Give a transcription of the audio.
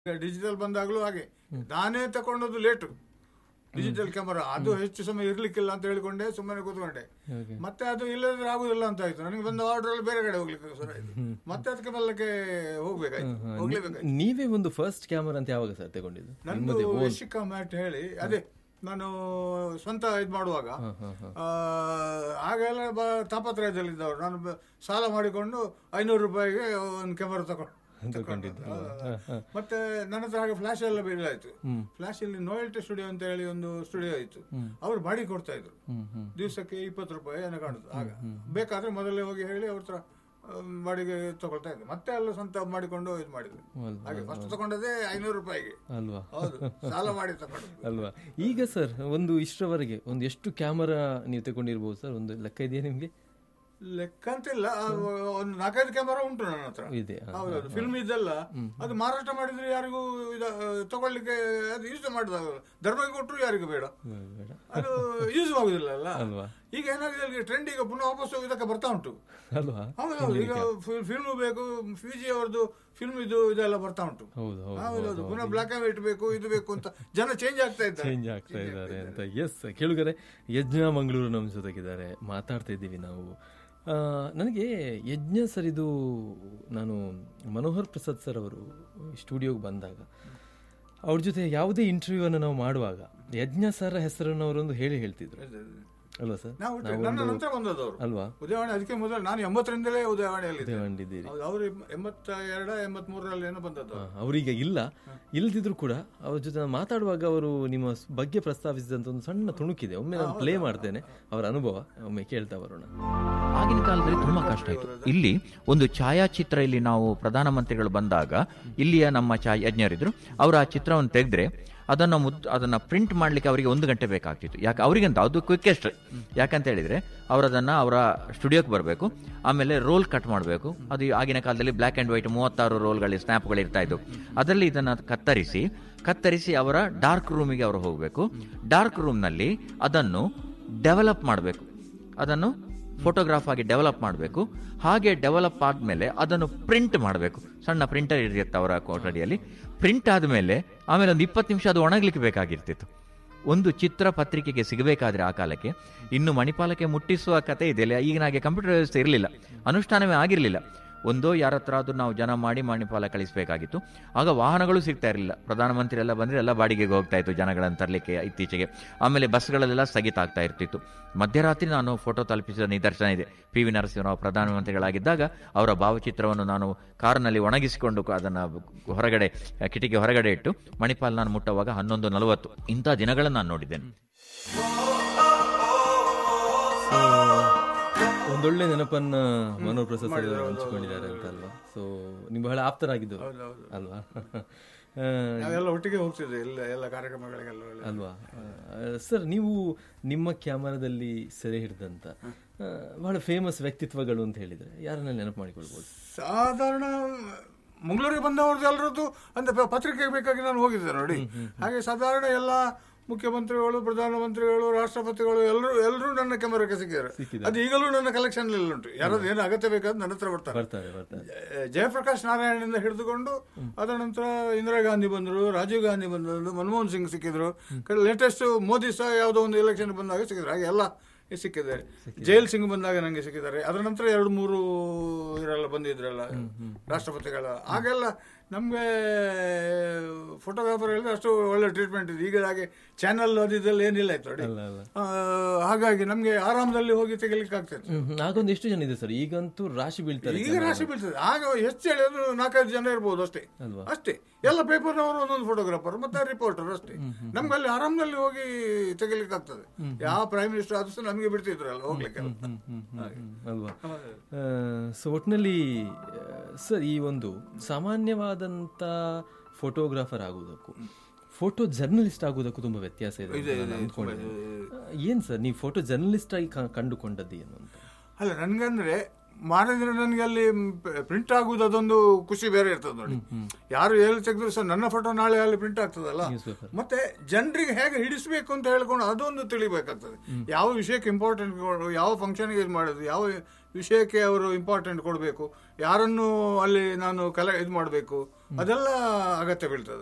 Digital ಬಂದಾಗಲೂ ಹಾಗೆ ನಾನೇ ತಗೊಂಡದ್ದು ಲೇಟು ಡಿಜಿಟಲ್ ಕ್ಯಾಮರಾ ಅದು ಹೆಚ್ಚು ಸಮಯ ಇರ್ಲಿಕ್ಕಿಲ್ಲ ಅಂತ ಹೇಳಿಕೊಂಡೆ ಸುಮ್ಮನೆ ಕೂತ್ಕೊಂಡೆ Okay. ಮತ್ತೆ ಅದು ಇಲ್ಲದ್ರೆ ಆಗುದಿಲ್ಲ ಅಂತ ಆಯ್ತು ನನಗೆ ಬಂದ ಆರ್ಡರ್ ಅಲ್ಲಿ ಬೇರೆ ಕಡೆ ಹೋಗ್ಲಿಕ್ಕೆ ಶುರು ಆಯ್ತು ಮತ್ತೆ ಅದಕ್ಕೆ ಬಲ್ಲಕ್ಕೆ ಹೋಗ್ಬೇಕಾಯ್ತು ಹೋಗ್ಲೇಬೇಕಾಯ್ತು ನೀವೇ ಒಂದು ಫಸ್ಟ್ ಕ್ಯಾಮರಾ ಅಂತ ಯಾವಾಗ ಸರ್ ತಗೊಂಡಿದ್ದು ನಂದು ಯಶಿಕಾ ಮ್ಯಾಟ್ ಹೇಳಿ ಅದೇ ನಾನು ಸ್ವಂತ ಇದು ಮಾಡುವಾಗ ಆ, ಆಗೆಲ್ಲ ಬ ತಾಪತ್ರಯದಲ್ಲಿದ್ದವರು ನಾನು ಬ- ಸಾಲ ಮಾಡಿಕೊಂಡು ಐನೂರು ರೂಪಾಯಿಗೆ ಒಂದು ಕ್ಯಾಮರಾ ತಗೊಂಡು ತಗೊಂಡಿದ್ದು. ಮತ್ತೆ ನನ್ನ ಹತ್ರ ಹಾಗೆ ಫ್ಲಾಶ್ ಎಲ್ಲ ಬೀಳಾಯ್ತು ಫ್ಲಾಶ್ ಇಲ್ಲಿ ನೋಯಲ್ಟಿ ಸ್ಟುಡಿಯೋ ಅಂತ ಹೇಳಿ ಒಂದು ಸ್ಟುಡಿಯೋ ಇತ್ತು ಅವ್ರು ಬಾಡಿ ಕೊಡ್ತಾ ಇದ್ರು ಹ್ಮ್ ಹ್ಮ್ ದಿವಸಕ್ಕೆ ಇಪ್ಪತ್ತು ರೂಪಾಯಿ ಏನೋ ಕಾಣುತ್ತೆ ಆಗ ಬೇಕಾದ್ರೆ ಮೊದಲೇ ಹೋಗಿ ಹೇಳಿ ಅವ್ರ ಹತ್ರ ಆ, ಬಾಡಿಗೆ ತಗೊಳ್ತಾ ಇದ್ದೆ ಮತ್ತೆ ಎಲ್ಲ ಸ್ವಂತ ಮಾಡಿಕೊಂಡು ಇದು ಮಾಡಿದ್ರು ಅಲ್ವಾ ಹಾಗೆ ಫಸ್ಟ್ ತಗೊಂಡದೇ ಐನೂರು ರೂಪಾಯಿಗೆ ಅಲ್ವಾ ಹೌದು ಸಾಲ ಮಾಡಿ ತಗೊಂಡು ಅಲ್ವಾ ಈಗ ಸರ್ ಒಂದು ಇಷ್ಟರವರೆಗೆ ಒಂದು ಎಷ್ಟು ಕ್ಯಾಮರಾ ನೀವು ತಗೊಂಡಿರ್ಬೋದು ಸರ್ ಒಂದು ಲೆಕ್ಕ ಇದೆಯಾ ನಿಮ್ಗೆ ಲೆಕ್ಕ ಅಂತಿಲ್ಲ ಆ, ಒಂದು ನಾಲ್ಕೈದು ಕ್ಯಾಮರಾ ಉಂಟು ನನ್ನ ಹತ್ರ ಇದೆ ಹಾ. ಹೌದೌದು ಫಿಲ್ಮ್ ಇದೆಲ್ಲ ಅದು ಮಾರಾಟ ಮಾಡಿದ್ರೆ ಯಾರಿಗೂ ಇದ ತಗೊಳ್ಳಿಕ್ಕೆ ಅದು ಯೂಸ್ ಮಾಡಿದ ಧರ್ಮಕ್ಕೆ ಕೊಟ್ಟರು ಯಾರಿಗೂ ಬೇಡ ಬೇಡ, ಬೇಡ ಅದು ಯೂಸ್ ಆಗುದಿಲ್ಲ ಅಲ್ಲ ಅಲ್ವಾ ಈಗ ಏನಾಗಿದೆ ಟ್ರೆಂಡ್ ಈಗ ಪುನಃ ವಾಪಸ್ ಇದಕ್ಕೆ ಬರ್ತಾ ಉಂಟು ಅಲ್ವಾ ಹೌದೌದು ಈಗ ಫಿಲ್ಮ್ ಬೇಕು ಫಿಜಿ ಅವ್ರದ್ದು ಫಿಲ್ಮ್ ಇದು ಇದೆಲ್ಲ ಬರ್ತಾ ಉಂಟು ಹೌದು ಹೌದು ಹೌದೌದು ಪುನಃ ಬ್ಲಾಕ್ ಅಂಡ್ ವೈಟ್ ಬೇಕು ಇದು ಬೇಕು ಅಂತ ಜನ ಚೇಂಜ್ ಆಗ್ತಾ ಇದ್ದಾರೆ ಚೇಂಜ್ ಆಗ್ತಾ ಇದ್ದಾರೆ ಅಂತ ಎಸ್ ಕೇಳುಗರೆ ಯಜ್ಞ ಮಂಗಳೂರು ನಮ್ಮ ಜೊತೆಗಿದ್ದಾರೆ ಮಾತಾಡ್ತಾ ಇದ್ದೀವಿ ನಾವು ಆ, ನನಗೆ ಯಜ್ಞ ಸರ್ ಇದು ನಾನು ಮನೋಹರ್ ಪ್ರಸಾದ್ ಸರ್ ಅವರು ಸ್ಟುಡಿಯೋಗೆ ಬಂದಾಗ ಅವ್ರ ಜೊತೆ ಯಾವುದೇ ಇಂಟರ್ವ್ಯೂ ಅನ್ನು ನಾವು ಮಾಡುವಾಗ ಯಜ್ಞ ಸರ್ ಹೆಸರನ್ನು ಅವರೊಂದು ಹೇಳಿ ಹೇಳ್ತಿದ್ರು ಅಲ್ವಾ ಸರ್ ನಾವು ನನ್ನ ನಂತರ ಬಂದದ್ದು ಅವರು ಅಲ್ವಾ ಉದಯವಾಣಿ ಅದಕ್ಕೆ ಮೊದಲು ನಾನು ಎಂಬತ್ತರಿಂದಲೇ ಉದಯವಾಣಿಯಲ್ಲಿ ದೇವಂಡಿದ್ದೀರಿ ಹೌದು ಅವರು ಎಂಬತ್ತ ಎರಡ ಎಂಬತ್ ಮೂರರಲ್ಲಿ ಏನೋ ಬಂದದ್ದು ಹಾ, ಅವರೀಗ ಇಲ್ಲ ಇಲ್ದಿದ್ರು ಕೂಡ ಅವ್ರ ಜೊತೆ ನಾನು ಮಾತಾಡುವಾಗ ಅವರು ನಿಮ್ಮ ಸ್- ಬಗ್ಗೆ ಪ್ರಸ್ತಾವಿಸಿದಂತ ಒಂದು ಸಣ್ಣ ತುಣುಕಿದೆ ಒಮ್ಮೆ ನಾನು ಪ್ಲೇ ಮಾಡ್ತೇನೆ ಅವರ ಅನುಭವ ಒಮ್ಮೆ ಕೇಳ್ತಾ ಬರೋಣ ಆಗಿನ ಕಾಲದಲ್ಲಿ ತುಂಬಾ ಕಷ್ಟ ಇತ್ತು ಇಲ್ಲಿ ಒಂದು ಛಾಯಾಚಿತ್ರ ಇಲ್ಲಿ ನಾವು ಪ್ರಧಾನಮಂತ್ರಿಗಳು ಬಂದಾಗ ಇಲ್ಲಿಯ ನಮ್ಮ ಛಾಯಾಜ್ಞರಿದ್ರು ಅವರು ಆ ಚಿತ್ರವನ್ನು ತೆಗೆದ್ರೆ ಅದನ್ನ ಮುದ್ ಅದನ್ನ ಪ್ರಿಂಟ್ ಮಾಡ್ಲಿಕ್ಕೆ ಅವರಿಗೆ ಒಂದು ಗಂಟೆ ಬೇಕಾಗ್ತಿತ್ತು ಯಾಕೆ ಅವರಿಗಂತ ಅದು ಕ್ವಿಕ್ಕೆಸ್ಟ್ ಯಾಕಂತ ಹೇಳಿದ್ರೆ ಅವರು ಅದನ್ನ ಅವರ ಸ್ಟುಡಿಯೋಕ್ಕೆ ಬರಬೇಕು ಆಮೇಲೆ ರೋಲ್ ಕಟ್ ಮಾಡಬೇಕು ಅದು ಆಗಿನ ಕಾಲದಲ್ಲಿ ಬ್ಲ್ಯಾಕ್ ಅಂಡ್ ವೈಟ್ ಮೂವತ್ತಾರು ರೋಲ್ಗಳು ಸ್ನ್ಯಾಪ್ಗಳು ಇರ್ತಾ ಇತ್ತು ಅದರಲ್ಲಿ ಇದನ್ನ ಕತ್ತರಿಸಿ ಕತ್ತರಿಸಿ ಅವರ ಡಾರ್ಕ್ ರೂಮಿಗೆ ಅವರು ಹೋಗಬೇಕು ಡಾರ್ಕ್ ರೂಮ್ನಲ್ಲಿ ಅದನ್ನು ಡೆವಲಪ್ ಮಾಡಬೇಕು ಅದನ್ನು ಫೋಟೋಗ್ರಾಫ್ ಆಗಿ ಡೆವಲಪ್ ಮಾಡಬೇಕು ಹಾಗೆ ಡೆವಲಪ್ ಆದಮೇಲೆ ಅದನ್ನು ಪ್ರಿಂಟ್ ಮಾಡಬೇಕು ಸಣ್ಣ ಪ್ರಿಂಟರ್ ಇರುತ್ತೆ ಅವರ ಕೊಠಡಿಯಲ್ಲಿ ಪ್ರಿಂಟ್ ಆದಮೇಲೆ ಆಮೇಲೆ ಒಂದು ಇಪ್ಪತ್ತು ನಿಮಿಷ ಅದು ಒಣಗಲಿಕ್ಕೆ ಬೇಕಾಗಿರ್ತಿತ್ತು ಒಂದು ಚಿತ್ರ ಪತ್ರಿಕೆಗೆ ಸಿಗಬೇಕಾದ್ರೆ ಆ ಕಾಲಕ್ಕೆ ಇನ್ನು ಮಣಿಪಾಲಕ್ಕೆ ಮುಟ್ಟಿಸುವ ಕತೆ ಇದೆಯಲ್ಲ ಈಗಿನ ಹಾಗೆ ಕಂಪ್ಯೂಟರ್ ವ್ಯವಸ್ಥೆ ಇರಲಿಲ್ಲ ಅನುಷ್ಠಾನವೇ ಆಗಿರಲಿಲ್ಲ ಒಂದೋ ಯಾರ ಹತ್ರ ಆದ್ರೂ ನಾವು ಜನ ಮಾಡಿ ಮಣಿಪಾಲ ಕಳಿಸಬೇಕಾಗಿತ್ತು ಆಗ ವಾಹನಗಳು ಸಿಗ್ತಾ ಇರಲಿಲ್ಲ ಪ್ರಧಾನಮಂತ್ರಿ ಎಲ್ಲ ಬಂದ್ರೆ ಎಲ್ಲ ಬಾಡಿಗೆಗೆ ಹೋಗ್ತಾ ಇತ್ತು ಜನಗಳನ್ನು ತರಲಿಕ್ಕೆ ಇತ್ತೀಚೆಗೆ ಆಮೇಲೆ ಬಸ್ಗಳಲ್ಲೆಲ್ಲ ಸ್ಥಗಿತ ಆಗ್ತಾ ಇರ್ತಿತ್ತು ಮಧ್ಯರಾತ್ರಿ ನಾನು ಫೋಟೋ ತಲುಪಿಸಿದ ನಿದರ್ಶನ ಇದೆ ಪಿ ವಿ ನರಸಿಂಹರಾವ್ ಪ್ರಧಾನಮಂತ್ರಿಗಳಾಗಿದ್ದಾಗ ಅವರ ಭಾವಚಿತ್ರವನ್ನು ನಾನು ಕಾರಿನಲ್ಲಿ ಒಣಗಿಸಿಕೊಂಡು ಅದನ್ನ ಹೊರಗಡೆ ಕಿಟಿಕಿ ಹೊರಗಡೆ ಇಟ್ಟು ಮಣಿಪಾಲ್ ನಾನು ಮುಟ್ಟುವಾಗ ಹನ್ನೊಂದು ನಲವತ್ತು ಇಂಥ ದಿನಗಳನ್ನು ನಾನು ನೋಡಿದ್ದೇನೆ ಒಂದೊಳ್ಳೆ ನೆನಪನ್ನ ಮನೋಹರ್ ಪ್ರಸಾದ್ ಸರ್ ಅವರು ಹಂಚಿಕೊಂಡಿದ್ದಾರೆ ಅಂತ ಅಲ್ವಾ ಸೊ ನೀವು ಬಹಳ ಆಪ್ತರಾಗಿದ್ದು ಅಲ್ವಾ ಆ, ನಾವೆಲ್ಲ ಒಟ್ಟಿಗೆ ಹೋಗ್ತಿದ್ದೆ ಎಲ್ಲ ಎಲ್ಲ ಕಾರ್ಯಕ್ರಮಗಳಿಗೆಲ್ಲ ಒಳ್ಳೆ- ಅಲ್ವಾ ಸರ್ ನೀವು ನಿಮ್ಮ ಕ್ಯಾಮರಾದಲ್ಲಿ ಸೆರೆ ಹಿಡಿದಂತ ಆ, ಬಹಳ ಫೇಮಸ್ ವ್ಯಕ್ತಿತ್ವಗಳು ಅಂತ ಹೇಳಿದ್ರೆ ಯಾರನ್ನ ನೆನಪು ಮಾಡಿಕೊಳ್ಬೋದು ಸಾಧಾರಣ ಮಂಗಳೂರಿಗೆ ಬಂದವ್ರದ್ದು ಎಲ್ಲರದ್ದು ಅಂದ್ರೆ ಪ- ಪತ್ರಿಕೆಗೆ ಬೇಕಾಗಿ ನಾನು ಹೋಗಿದ್ದೆ ನೋಡಿ ಹಾಗೆ ಸಾಧಾರಣ ಎಲ್ಲ ಮುಖ್ಯಮಂತ್ರಿಗಳು ಪ್ರಧಾನಮಂತ್ರಿಗಳು ರಾಷ್ಟ್ರಪತಿಗಳು ಎಲ್ಲರೂ ಎಲ್ಲರೂ ನನ್ನ ಕ್ಯಾಮರಾಕ್ಕೆ ಸಿಕ್ಕಿದ್ದಾರೆ ಅದು ಈಗಲೂ ನನ್ನ ಕಲೆಕ್ಷನ್ ಉಂಟು ಯಾರಾದ್ರು ಏನು ಅಗತ್ಯ ಬೇಕಾದ್ರೆ ನನ್ನ ಹತ್ರ ಬರ್ತಾರೆ ಬರ್ತಾರೆ ಬರ್ತಾರೆ ಜಯ- ಜಯಪ್ರಕಾಶ್ ನಾರಾಯಣನಿಂದ ಹಿಡಿದುಕೊಂಡು ಅದರ ನಂತರ ಇಂದಿರಾ ಗಾಂಧಿ ಬಂದರು ರಾಜೀವ್ ಗಾಂಧಿ ಬಂದರು ಮನಮೋಹನ್ ಸಿಂಗ್ ಸಿಕ್ಕಿದ್ರು ಲೇಟೆಸ್ಟ್ ಮೋದಿ ಸಹ ಯಾವುದೋ ಒಂದು ಎಲೆಕ್ಷನ್ ಬಂದಾಗ ಸಿಕ್ಕಿದ್ರು ಹಾಗೆ ಎಲ್ಲ ಸಿಕ್ಕಿದ್ದಾರೆ ಜೈಲ್ ಸಿಂಗ್ ಬಂದಾಗ ನಂಗೆ ಸಿಕ್ಕಿದ್ದಾರೆ ಅದರ ನಂತರ ಎರಡು ಮೂರು ಇವರೆಲ್ಲ ಬಂದಿದ್ರಲ್ಲ ರಾಷ್ಟ್ರಪತಿಗಳ ಆಗೆಲ್ಲ ನಮಗೆ ಫೋಟೋಗ್ರಾಫರ್ ಹೇಳಿದ್ರೆ ಅಷ್ಟು ಒಳ್ಳೆ ಟ್ರೀಟ್ಮೆಂಟ್ ಇದೆ ಈಗ ಹಾಗೆ ಚಾನಲ್ ಅದು ಇದೆಲ್ಲ ಏನಿಲ್ಲ ಆಯ್ತು ನೋಡಿ ಅಲ್ಲ ಅಲ್ಲ ಆ, ಹಾಗಾಗಿ ನಮಗೆ ಆರಾಮದಲ್ಲಿ ಹೋಗಿ ತೆಗಿಲಿಕ್ಕೆ ಆಗ್ತದೆ ಹ್ಮ್, ಹ್ಮ್. ಆಗೊಂದು ಎಷ್ಟು ಜನ ಇದೆ ಸರ್ ಈಗಂತೂ ರಾಶಿ ಬೀಳ್ತಾರೆ ಈಗ ರಾಶಿ ಬೀಳ್ತದೆ ಆಗ ಹೆಚ್ಚು ಹೇಳಿದ್ರು ನಾಲ್ಕೈದು ಜನ ಇರ್ಬೋದು ಅಷ್ಟೇ ಅಲ್ವಾ? ಅಷ್ಟೇ ಎಲ್ಲ ಪೇಪರ್ನವರು ಒಂದೊಂದು ಫೋಟೋಗ್ರಾಫರ್ ಮತ್ತೆ ರಿಪೋರ್ಟರ್ ಅಷ್ಟೇ ನಮ್ಗೆ ಅಲ್ಲಿ ಆರಾಮದಲ್ಲಿ ಹೋಗಿ ತೆಗಿಲಿಕ್ಕೆ ಆಗ್ತದೆ ಯಾವ ಪ್ರೈಮ್ ಮಿನಿಸ್ಟರ್ ಆದ್ರೂ ಸಹ ನಮಗೆ ಬಿಡ್ತಿದ್ರಲ್ಲ ಹೋಗ್ಲಿಕ್ಕೆ ಹ್ಮ್, ಹ್ಮ್, ಹ್ಮ್, ಅಲ್ವಾ ಸೊ ಒಟ್ಟಿನಲ್ಲಿ ಸರ್ ಈ ಒಂದು ಸಾಮಾನ್ಯವಾದಂತ ಫೋಟೋಗ್ರಾಫರ್ ಆಗುವುದಕ್ಕೂ ಫೋಟೋ ಜರ್ನಲಿಸ್ಟ್ ಆಗುವುದಕ್ಕೂ ತುಂಬಾ ವ್ಯತ್ಯಾಸ ಇದೆ ಅಂತ ನಾನು ಅಂದ್ಕೊಂಡಿದ್ದೇನೆ. ಆ, ಏನ್ ಸರ್ ನೀವು ಫೋಟೋ ಜರ್ನಲಿಸ್ಟ್ ಆಗಿ ಕ- ಕಂಡುಕೊಂಡದ್ದು ಏನು ಅಂತ ಅಲ್ಲ ನನ್ಗಂದ್ರೆ ಮಾರಿದ್ರೆ ನನಗೆ ಅಲ್ಲಿ ಪ್ರಿಂಟ್ ಆಗುವುದು ಅದೊಂದು ಖುಷಿ ಬೇರೆ ಇರ್ತದೆ ನೋಡಿ ಯಾರು ಎಲ್ಲಿ ತೆಗೆದ್ರು ಸಹ ನನ್ನ ಫೋಟೋ ನಾಳೆ ಅಲ್ಲಿ ಪ್ರಿಂಟ್ ಆಗ್ತದಲ್ಲ Newspaper. ಮತ್ತೆ ಜನರಿಗೆ ಹೇಗೆ ಹಿಡಿಸ್ಬೇಕು ಅಂತ ಹೇಳ್ಕೊಂಡು ಅದೊಂದು ತಿಳಿಬೇಕಾಗ್ತದೆ ಯಾವ ವಿಷಯಕ್ಕೆ ಇಂಪಾರ್ಟೆಂಟ್ ಯಾವ ಫಂಕ್ಷನ್ಗೆ ಇದು ಮಾಡೋದು ಯಾವ ವಿಷಯಕ್ಕೆ ಅವರು ಇಂಪಾರ್ಟೆಂಟ್ ಕೊಡಬೇಕು ಯಾರನ್ನು ಅಲ್ಲಿ ನಾನು ಕಲೆ ಇದು ಮಾಡಬೇಕು ಅದೆಲ್ಲ ಅಗತ್ಯ ಬೀಳ್ತದೆ